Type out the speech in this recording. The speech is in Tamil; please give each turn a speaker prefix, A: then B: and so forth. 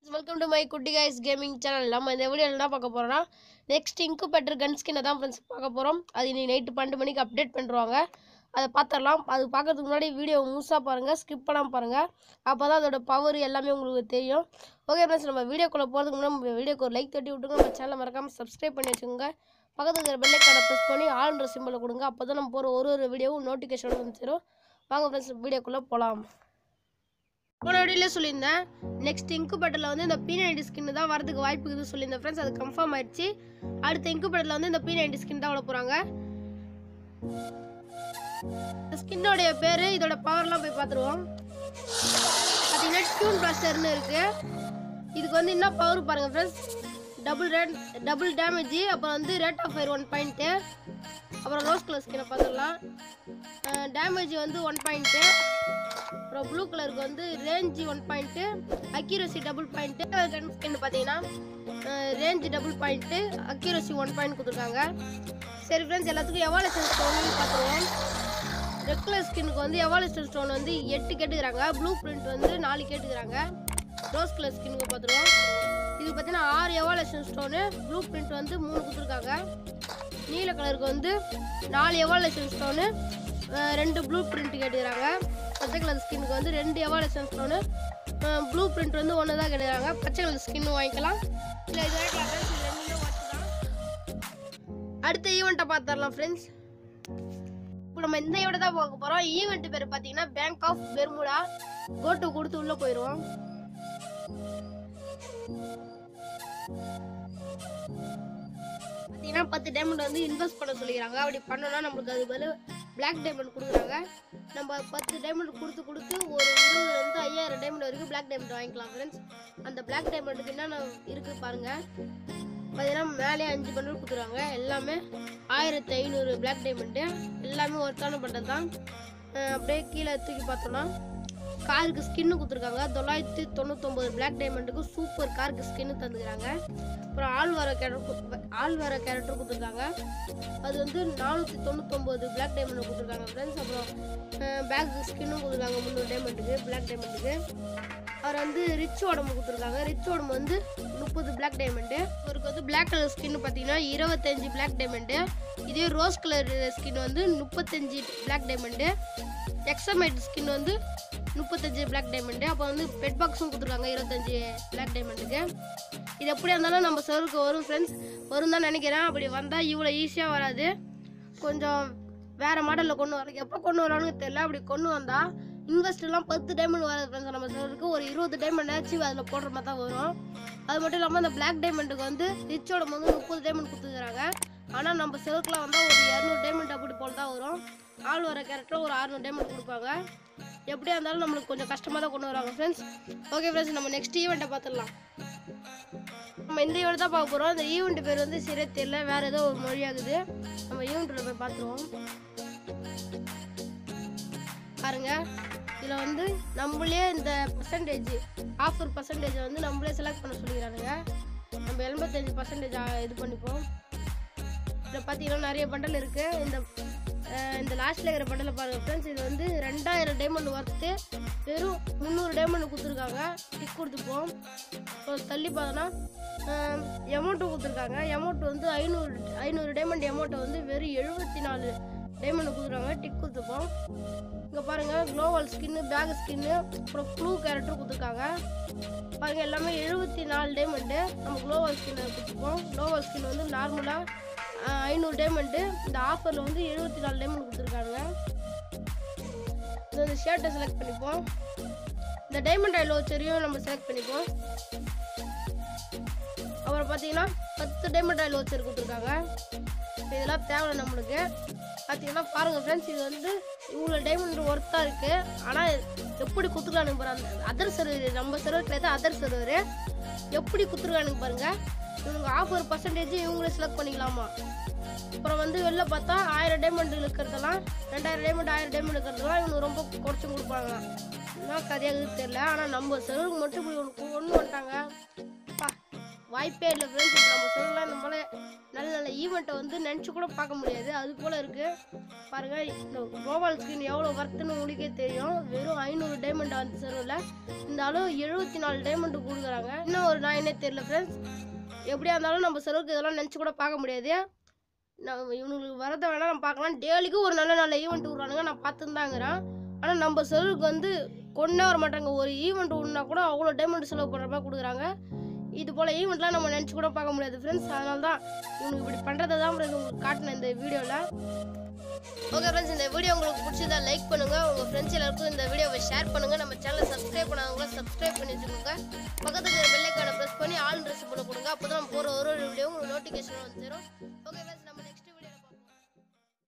A: வெல்கம் டு மை குட்டி கைஸ் கேமிங் சேனல் நம்ம இந்த வீடியோவில் என்ன பார்க்க போகிறோம்னா நெக்ஸ்ட் இங்கு பெட்டர் கன் ஸ்கின்னை தான் ஃப்ரெண்ட்ஸ் பார்க்க போகிறோம் அது இன்னைக்கு நைட்டு பன்னெண்டு மணிக்கு அப்டேட் பண்ணுறாங்க அதை பார்த்துடலாம் அது பார்க்கறதுக்கு முன்னாடி வீடியோ முழுசாக பாருங்கள் ஸ்கிப் பண்ணாமல் பாருங்கள் அப்போ தான் அதோட பவர் எல்லாமே உங்களுக்கு தெரியும் ஓகே ஃப்ரெண்ட்ஸ் நம்ம வீடியோக்குள்ளே போகிறதுக்கு முன்னாடி நம்ம வீடியோக்கு ஒரு லைக் தட்டி விட்டுங்க நம்ம சேனலை மறக்காமல் சப்ஸ்கிரைப் பண்ணி வச்சுக்கோங்க பக்கத்தில் இருக்கிற பெல்லைக்கான ப்ரெஸ் பண்ணி ஆல்ன்ற சிம்பிளை கொடுங்க அப்போ தான் நம்ம போகிற ஒரு ஒரு வீடியோவும் நோட்டிஃபிகேஷன் வந்து சேரும் வாங்க ஃப்ரெண்ட்ஸ் வீடியோக்குள்ளே போகலாம் போன வீடியோல சொல்லியிருந்தேன் நெக்ஸ்ட் இன்குபேட்டரில் வந்து இந்த பி நைன்டி ஸ்கின் தான் வரதுக்கு வாய்ப்பு இருக்குது சொல்லியிருந்தேன் ஃப்ரெண்ட்ஸ் அது கன்ஃபார்ம் ஆயிடுச்சு அடுத்த இன்குபேட்டரில் வந்து இந்த பி நைன்டி ஸ்கின் தான் விட போகிறாங்க இந்த ஸ்கின்னோடைய பேர் இதோட பவர்லாம் போய் பார்த்துருவோம் பார்த்தீங்கன்னா டியூன் பிளாஸ்டர்னு இருக்குது இதுக்கு வந்து என்ன பவர் பாருங்கள் friends double rate double damage அப்புறம் வந்து rate of fire one point அப்புறம் ரோஸ் கலர் ஸ்கின்னை பார்த்துடலாம் டேமேஜ் வந்து ஒன் பாயிண்ட்டு அப்புறம் ப்ளூ கலருக்கு வந்து range one point accuracy double point gun skin பார்த்தீங்கன்னா range double point accuracy one point கொடுத்துருக்காங்க சரி ஃப்ரெண்ட்ஸ் எல்லாத்துக்கும் எவாலேஷன் ஸ்டோன் பார்த்துருவோம் ரெட் கலர் ஸ்கின்னுக்கு வந்து எவாலேஷன் ஸ்டோன் வந்து எட்டு கேட்டுக்கிறாங்க ப்ளூ பிரிண்ட் வந்து நாலு கேட்டுக்கிறாங்க ரோஸ் கலர் ஸ்கின்னுக்கு பார்த்துருவோம் இது பார்த்தீங்கன்னா ஆறு எவாலேஷன் ஸ்டோனு ப்ளூ பிரிண்ட் வந்து மூணு கொடுத்துருக்காங்க நீல கலருக்கு வந்து நாலு எவாலேஷன் ஸ்டோனு ரெண்டு ப்ளூ பிரிண்ட் கேட்டுக்கிறாங்க பச்சை கலர் ஸ்கின்னுக்கு வந்து ரெண்டு எவாலேஷன் ஸ்டோனு ப்ளூ பிரிண்ட் வந்து ஒன்று தான் கேட்டுக்கிறாங்க பச்சை கலர் ஸ்கின்னு வாங்கிக்கலாம் இல்லை இது வாங்கிக்கலாம் friends. இது ரெண்டுமே watch தான் அடுத்த ஈவெண்ட்டை பார்த்துடலாம் ஃப்ரெண்ட்ஸ் இப்போ நம்ம இந்த ஈவெண்ட் தான் பார்க்க போகிறோம் ஈவெண்ட் பேர் பார்த்தீங்கன்னா பேங்க் ஆஃப் பெர்முடா கோட்டு கொடுத்து உள்ளே போயிடுவோம் பார்த்தீங்கன்னா பத்து டைமண்ட் வந்து இன்வெஸ்ட் பண்ண சொல்லிக்கிறாங்க அப்படி பண்ணோம்னா நம்மளுக்கு அது பதில் பிளாக் டைமண்ட் கொடுக்குறாங்க நம்ம பத்து டைமண்ட் கொடுத்து கொடுத்து ஒரு இருபதுலேருந்து ஐயாயிரம் டைமண்ட் வரைக்கும் பிளாக் டைமண்ட் வாங்கிக்கலாம் ஃப்ரெண்ட்ஸ் அந்த பிளாக் டைமண்டுக்கு என்னென்ன இருக்குது பாருங்கள் பார்த்தீங்கன்னா மேலே அஞ்சு பண்டல் கொடுத்துருவாங்க எல்லாமே ஆயிரத்தி ஐநூறு பிளாக் டைமண்டு எல்லாமே ஒர்த்தான பண்டல் தான் அஹ் அப்படியே கீழே தூக்கி பார்த்தோம்னா காருக்கு ஸ்கின்னு கொடுத்துருக்காங்க தொள்ளாயிரத்தி தொண்ணூத்தொம்பது பிளாக் டைமண்டுக்கு சூப்பர் காருக்கு ஸ்கின்னு தந்துக்கிறாங்க அப்புறம் ஆள் வர கேரக்டர் ஆள் வர கேரக்டர் கொடுத்துருக்காங்க அது வந்து நானூற்றி தொண்ணூத்தொம்பது பிளாக் டைமண்ட் கொடுத்துருக்காங்க ஃப்ரெண்ட்ஸ் அப்புறம் பேக் ஸ்கின்னும் கொடுத்துருக்காங்க முந்நூறு டைமண்டுக்கு பிளாக் டைமண்டுக்கு அவர் வந்து ரிச் உடம்பு கொடுத்துருக்காங்க ரிச் உடம்பு வந்து முப்பது பிளாக் டைமண்டு அவருக்கு வந்து பிளாக் கலர் ஸ்கின் பார்த்தீங்கன்னா இருபத்தஞ்சு பிளாக் டைமண்டு இதே ரோஸ் கலர் ஸ்கின் வந்து முப்பத்தஞ்சு பிளாக் டைமண்டு எக்ஸமைட் ஸ்கின் வந்து முப்பத்தஞ்சு பிளாக் டைமண்டு அப்போ வந்து பெட் பாக்ஸும் கொடுத்துருக்காங்க இருபத்தஞ்சு பிளாக் டைமண்டுக்கு இது எப்படியா இருந்தாலும் நம்ம சருக்கு வரும் ஃப்ரெண்ட்ஸ் வரும் தான் நினைக்கிறேன் அப்படி வந்தால் இவ்வளோ ஈஸியாக வராது கொஞ்சம் வேறு மாடலில் கொண்டு வர எப்போ கொண்டு வரான்னு தெரியல அப்படி கொண்டு வந்தால் இன்வெஸ்ட்லாம் பத்து டைமண்ட் வராது ஃப்ரெண்ட்ஸ் நம்ம சருக்கு ஒரு இருபது டைமண்ட் ஆச்சு அதில் போடுற மாதிரி தான் வரும் அது மட்டும் இல்லாமல் அந்த பிளாக் டைமண்டுக்கு வந்து ரிச்சோட வந்து முப்பது டைமண்ட் கொடுத்துக்கிறாங்க ஆனால் நம்ம செவருக்குலாம் வந்தால் ஒரு இரநூறு டைமண்ட் அப்படி போல் தான் வரும் ஆள் வர கேரக்டர் ஒரு அறுநூறு டைமண்ட் கொடுப்பாங்க எப்படியா இருந்தாலும் நம்மளுக்கு கொஞ்சம் கஷ்டமாக தான் கொண்டு வராங்க ஃப்ரெண்ட்ஸ் ஓகே ஃப்ரெண்ட்ஸ் நம்ம நெக்ஸ்ட் ஈவெண்ட்டை பார்த்துடலாம் நம்ம இந்த ஈவெண்ட் தான் பார்க்க போகிறோம் இந்த ஈவெண்ட் பேர் வந்து சரியா தெரியல வேறு ஏதோ ஒரு மொழியாகுது நம்ம ஈவெண்ட்டில் போய் பார்த்துருவோம் பாருங்க இதில் வந்து நம்மளே இந்த பர்சன்டேஜ் ஆஃபர் பர்சன்டேஜ் வந்து நம்மளே செலக்ட் பண்ண சொல்லிக்கிறானுங்க நம்ம எண்பத்தஞ்சு பர்சன்டேஜ் இது பண்ணிப்போம் இதில் பார்த்தீங்கன்னா நிறைய பண்டல் இருக்குது இந்த அஹ், இந்த லாஸ்ட்டில் இருக்கிற பண்டலை பாருங்கள் ஃப்ரெண்ட்ஸ் இது வந்து ரெண்டாயிரம் டைமண்ட் ஒர்த்து வெறும் முந்நூறு டைமண்ட் கொடுத்துருக்காங்க டிக் கொடுத்துப்போம் இப்போ தள்ளி பார்த்தோன்னா எமௌண்ட்டும் கொடுத்துருக்காங்க எமௌண்ட் வந்து ஐநூறு ஐநூறு டைமண்ட் எமௌண்ட்டை வந்து வெறும் எழுபத்தி நாலு டைமண்ட் கொடுத்துருக்காங்க டிக் கொடுத்துப்போம் இங்கே பாருங்கள் க்ளோவல் ஸ்கின்னு பேக் ஸ்கின்னு அப்புறம் ப்ளூ கேரக்டர் கொடுத்துருக்காங்க பாருங்கள் எல்லாமே எழுபத்தி நாலு டைமண்டு நம்ம க்ளோவல் ஸ்கின்னை கொடுத்துருப்போம் க்ளோவல் ஸ்கின் வந்து நார்மலாக ஐநூறு டைமண்டு இந்த ஆஃபரில் வந்து எழுபத்தி நாலு டைமண்ட் கொடுத்துருக்காங்க இது வந்து ஷர்ட்டை செலக்ட் பண்ணிப்போம் இந்த டைமண்ட் ஐ லோச்சரையும் நம்ம செலக்ட் பண்ணிப்போம் அப்புறம் பார்த்தீங்கன்னா பத்து டைமண்ட் ஆயில் வச்சர் கொடுத்துருக்காங்க இப்ப இதெல்லாம் தேவை நம்மளுக்கு பார்த்தீங்கன்னா பாருங்கள் ஃப்ரெண்ட்ஸ் இது வந்து இவ்வளோ டைமண்ட் ஒர்த்தாக இருக்குது ஆனால் எப்படி குத்துருக்கானுங்க பாருங்க அதர் சர்வர் நம்ம சர்வர் கிடையாது அதர் சர்வர் எப்படி குத்துருக்கானுங்க பாருங்கள் இவனுங்க ஆஃபர் பர்சன்டேஜ் இவங்களே செலக்ட் பண்ணிக்கலாமா அப்புறம் வந்து வெளில பார்த்தா ஆயிரம் டைமண்ட் இருக்கிறதெல்லாம் ரெண்டாயிரம் டைமண்ட் ஆயிரம் டைமண்ட் இருக்கிறதெல்லாம் இவனுக்கு ரொம்ப குறைச்சி கொடுப்பாங்க என்ன கதையாக தெரியல ஆனால் நம்ம சர்வருக்கு மட்டும் இப்படி ஒன்று ஒன்று வந்துட்டாங்க பா வாய்ப்பே இல்லை ஃப்ரெண்ட்ஸ் நம்ம சொல்லலாம் இந்த போல நல்ல நல்ல ஈவெண்ட்டை வந்து நினச்சி கூட பார்க்க முடியாது அது போல் இருக்குது பாருங்கள் இந்த குளோபல் ஸ்கின் எவ்வளோ வர்த்துன்னு உங்களுக்கே தெரியும் வெறும் ஐநூறு டைமண்ட் அந்த சர்வரில் இருந்தாலும் எழுபத்தி நாலு டைமண்ட் கொடுக்குறாங்க இன்னும் ஒரு நாயினே தெரியல ஃப்ரெண்ட்ஸ் எப்படியா இருந்தாலும் நம்ம சர்வருக்கு இதெல்லாம் நினச்சி கூட பார்க்க முடியாது நம்ம இவனுங்களுக்கு வரதை வேணால் நம்ம பார்க்கலாம் டெய்லிக்கும் ஒரு நல்ல நல்ல ஈவெண்ட் விட்றானுங்க நான் பார்த்துருந்தாங்கிறேன் ஆனால் நம்ம சர்வருக்கு வந்து கொண்டே வர மாட்டாங்க ஒரு ஈவெண்ட் ஒன்றா கூட அவ்வளோ டைமண்ட் செலவு பண்ணுற மாதிரி கொடுக்குறாங்க இது போல் ஈவெண்ட்லாம் நம்ம நினச்சி கூட பார்க்க முடியாது ஃப்ரெண்ட்ஸ் அதனால தான் இவனுக்கு இப்படி பண்ணுறதை தான் friends உங்களுக்கு காட்டினேன் இந்த வீடியோவில் ஓகே ஃப்ரெண்ட்ஸ் இந்த வீடியோ உங்களுக்கு பிடிச்சதா லைக் பண்ணுங்கள் உங்கள் ஃப்ரெண்ட்ஸ் எல்லாருக்கும் இந்த வீடியோவை ஷேர் பண்ணுங்கள் நம்ம சேனலை சப்ஸ்கிரைப் பண்ணாதவங்கள சப்ஸ்கிரைப் பண்ணி வச்சுக்கோங்க பக்கத்தில் இருக்கிற பெல்லைக்கான ப்ரெஸ் பண்ணி ஆல் ட்ரெஸ் பண்ண கொடுங்க அப்போ தான் நம்ம போகிற ஒரு ஒரு வீடியோ உங்களுக்கு நோட்டிஃபிகேஷன் வந்து தரும்